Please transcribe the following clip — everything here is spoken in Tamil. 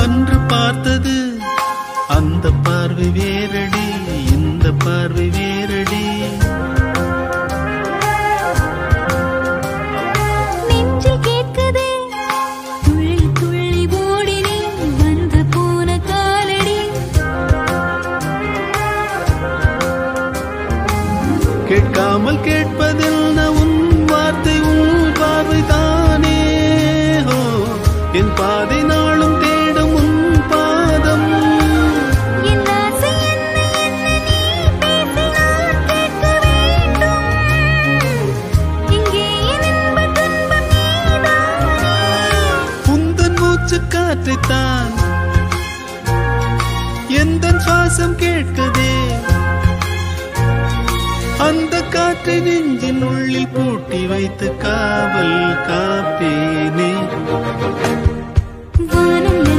அன்று பார்த்தது அந்த பார்வை வேறடி இந்த பார்வை வேறடி நெஞ்சில் கேட்குதே துள்ளி துள்ளி ஓடி நீ வந்து போன காலடி கேட்காமல் கேட்பதில் உன் வார்த்தை உன் பார்வை தானே ஹோ என் பாதை நாளும் தேடும் உன் பாதம் என் ஆசை என்ன என்ன நீ பேசினால் கேட்க வேண்டும் இங்கே என் இன்ப துன்பம் நீதானே உந்தன் மூச்சு காற்றைத்தான் எந்த சுவாசம் கேட்குதே அந்த காற்றை நெஞ்சின் உள்ளில் பூட்டி வைத்து காவல் காப்பேனே வானம்